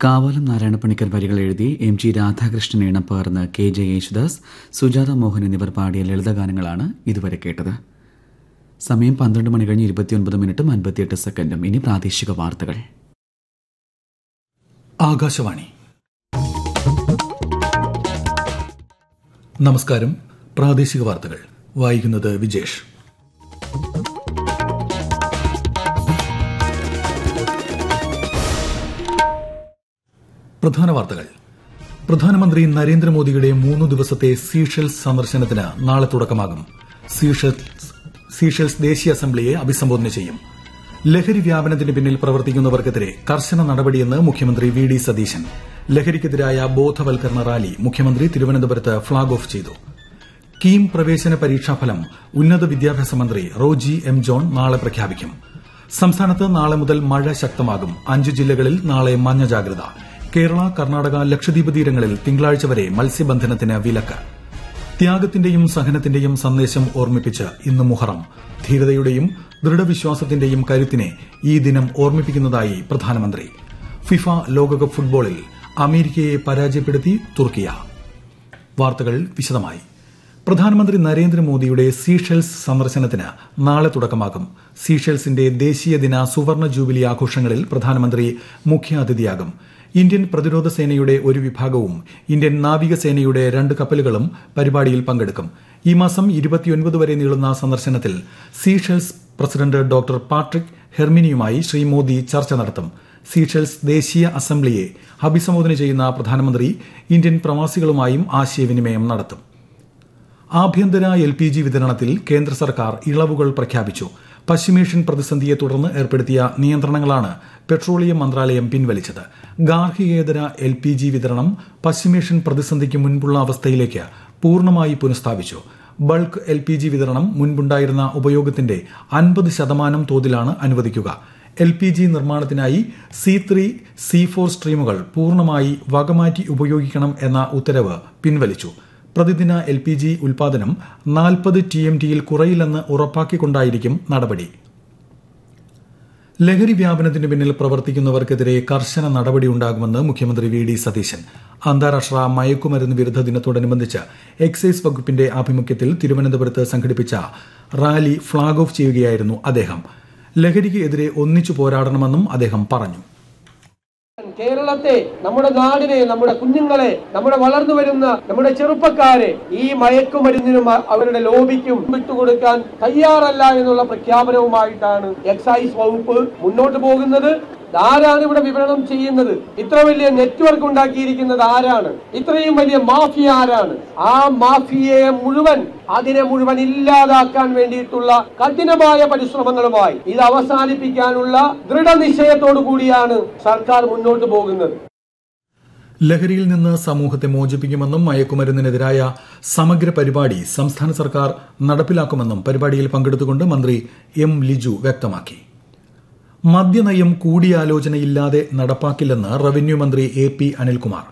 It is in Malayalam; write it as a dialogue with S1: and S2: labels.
S1: കാവാലം നാരായണപ്പണിക്കർ വരികൾ എഴുതി എം ജി രാധാകൃഷ്ണൻ ഈണം പകർന്ന് കെ ജെ യേശുദാസ് സുജാത മോഹൻ എന്നിവർ പാടിയ ലളിതഗാനങ്ങളാണ് ഇതുവരെ കേട്ടത് സമയം പന്ത്രണ്ട് മണി കഴിഞ്ഞ് ഇരുപത്തിയൊൻപത് മിനിറ്റും അൻപത്തിയെട്ട് സെക്കൻഡും ഇനി പ്രാദേശിക വാർത്തകൾ
S2: ആകാശവാണി നമസ്കാരം പ്രാദേശിക വാർത്തകൾ വായിക്കുന്നത് വിജേഷ് പ്രധാന വാർത്തകൾ പ്രധാനമന്ത്രി നരേന്ദ്രമോദിയുടെ മൂന്നു ദിവസത്തെ സീഷെൽസ് സന്ദർശനത്തിന് നാളെ തുടക്കമാകും സീഷെൽസ് സീഷെൽസ് ദേശീയ അസംബ്ലിയെ അഭിസംബോധന ചെയ്യും ലഹരി വ്യാപനത്തിന് പിന്നിൽ പ്രവർത്തിക്കുന്നവർക്കെതിരെ കർശന നടപടിയെന്ന് മുഖ്യമന്ത്രി വി ഡി സതീശൻ ലഹരിക്കെതിരായ ബോധവൽക്കരണ റാലി മുഖ്യമന്ത്രി തിരുവനന്തപുരത്ത് ഫ്ളാഗ് ഓഫ് ചെയ്തു കീം പ്രവേശന പരീക്ഷാഫലം ഉന്നത വിദ്യാഭ്യാസ മന്ത്രി റോജി എം ജോൺ നാളെ പ്രഖ്യാപിക്കും സംസ്ഥാനത്ത് നാളെ മുതൽ മഴ ശക്തമാകും അഞ്ച് ജില്ലകളിൽ നാളെ മഞ്ഞ ജാഗ്രത കേരള കർണാടക ലക്ഷദ്വീപ് തീരങ്ങളിൽ തിങ്കളാഴ്ച വരെ മത്സ്യബന്ധനത്തിന് വിലക്ക് ത്യാഗത്തിന്റെയും സഹനത്തിന്റെയും സന്ദേശം ഓർമ്മിപ്പിച്ച് ഇന്ന് മുഹറം ധീരതയുടെയും ദൃഢവിശ്വാസത്തിന്റെയും കരുത്തിനെ ഈ ദിനം ഓർമ്മിപ്പിക്കുന്നതായി പ്രധാനമന്ത്രി ഫിഫ ലോകകപ്പ് ഫുട്ബോളിൽ അമേരിക്കയെ പരാജയപ്പെടുത്തി തുർക്കിയ വാർത്തകൾ വിശദമായി പ്രധാനമന്ത്രി നരേന്ദ്രമോദിയുടെ സീഷെൽസ് സന്ദർശനത്തിന് നാളെ തുടക്കമാകും സീഷെൽസിന്റെ ദേശീയ ദിന സുവർണ ജൂബിലി ആഘോഷങ്ങളിൽ പ്രധാനമന്ത്രി മുഖ്യാതിഥിയാകും ഇന്ത്യൻ പ്രതിരോധ സേനയുടെ ഒരു വിഭാഗവും ഇന്ത്യൻ നാവികസേനയുടെ രണ്ട് കപ്പലുകളും പരിപാടിയിൽ പങ്കെടുക്കും ഈ മാസം ഇരുപത്തിയൊൻപത് വരെ നീളുന്ന സന്ദർശനത്തിൽ സീഷെൽസ് പ്രസിഡന്റ് ഡോക്ടർ പാട്രിക് ഹെർമിനിയുമായി ശ്രീ മോദി ചർച്ച നടത്തും സീഷെൽസ് ദേശീയ അസംബ്ലിയെ അഭിസംബോധന ചെയ്യുന്ന പ്രധാനമന്ത്രി ഇന്ത്യൻ പ്രവാസികളുമായും ആശയവിനിമയം നടത്തും ആഭ്യന്തര എൽ പി ജി വിതരണത്തിൽ കേന്ദ്ര സർക്കാർ ഇളവുകൾ പ്രഖ്യാപിച്ചു പശ്ചിമേഷ്യൻ പ്രതിസന്ധിയെ തുടർന്ന് ഏർപ്പെടുത്തിയ നിയന്ത്രണങ്ങളാണ് പെട്രോളിയം മന്ത്രാലയം പിൻവലിച്ചത് ഗാർഹികേതര എൽ പി ജി വിതരണം പശ്ചിമേഷ്യൻ പ്രതിസന്ധിക്ക് മുൻപുള്ള അവസ്ഥയിലേക്ക് പൂർണ്ണമായി പുനഃസ്ഥാപിച്ചു ബൾക്ക് എൽ പി ജി വിതരണം മുൻപുണ്ടായിരുന്ന ഉപയോഗത്തിന്റെ അൻപത് ശതമാനം തോതിലാണ് അനുവദിക്കുക എൽ പി ജി നിർമ്മാണത്തിനായി സി ത്രീ സി ഫോർ സ്ട്രീമുകൾ പൂർണ്ണമായി വകമാറ്റി ഉപയോഗിക്കണം എന്ന ഉത്തരവ് പിൻവലിച്ചു പ്രതിദിന എൽ പി ജി ഉൽപാദനം നാൽപ്പത് ടി എം ടിയിൽ കുറയില്ലെന്ന് ഉറപ്പാക്കിക്കൊണ്ടായിരിക്കും നടപടി ലഹരി വ്യാപനത്തിന് പിന്നിൽ പ്രവർത്തിക്കുന്നവർക്കെതിരെ കർശന നടപടിയുണ്ടാകുമെന്ന് മുഖ്യമന്ത്രി വി ഡി സതീശൻ അന്താരാഷ്ട്ര മയക്കുമരുന്ന് വിരുദ്ധ ദിനത്തോടനുബന്ധിച്ച് എക്സൈസ് വകുപ്പിന്റെ ആഭിമുഖ്യത്തിൽ തിരുവനന്തപുരത്ത് സംഘടിപ്പിച്ച റാലി ഫ്ളാഗ് ഓഫ് ചെയ്യുകയായിരുന്നു അദ്ദേഹം ലഹരിക്ക് എതിരെ ഒന്നിച്ചു പോരാടണമെന്നും അദ്ദേഹം പറഞ്ഞു
S3: കേരളത്തെ നമ്മുടെ നാടിനെ നമ്മുടെ കുഞ്ഞുങ്ങളെ നമ്മുടെ വളർന്നു വരുന്ന നമ്മുടെ ചെറുപ്പക്കാരെ ഈ മയക്കുമരുന്നിനും അ- അവരുടെ ലോബിക്കും വിട്ടുകൊടുക്കാൻ തയ്യാറല്ല എന്നുള്ള പ്രഖ്യാപനവുമായിട്ടാണ് എക്സൈസ് വകുപ്പ് മുന്നോട്ട് പോകുന്നത് ആരാണ് ഇവിടെ വിതരണം ചെയ്യുന്നത് ഇത്ര വലിയ നെറ്റ്വർക്ക് ഉണ്ടാക്കിയിരിക്കുന്നത് ആരാണ് ഇത്രയും വലിയ മാഫിയ ആരാണ് ആ മാഫിയയെ മുഴുവൻ അതിനെ മുഴുവൻ ഇല്ലാതാക്കാൻ വേണ്ടിയിട്ടുള്ള കഠിനമായ പരിശ്രമങ്ങളുമായി ഇത് അവസാനിപ്പിക്കാനുള്ള ദൃഢനിശ്ചയത്തോടു കൂടിയാണ് സർക്കാർ മുന്നോട്ട് പോകുന്നത്
S2: ലഹരിയിൽ നിന്ന് സമൂഹത്തെ മോചിപ്പിക്കുമെന്നും മയക്കുമരുന്നിനെതിരായ സമഗ്ര പരിപാടി സംസ്ഥാന സർക്കാർ നടപ്പിലാക്കുമെന്നും പരിപാടിയിൽ പങ്കെടുത്തുകൊണ്ട് മന്ത്രി എം ലിജു വ്യക്തമാക്കി മദ്യനയം കൂടിയാലോചനയില്ലാതെ നടപ്പാക്കില്ലെന്ന് റവന്യൂ മന്ത്രി എ പി അനിൽകുമാർ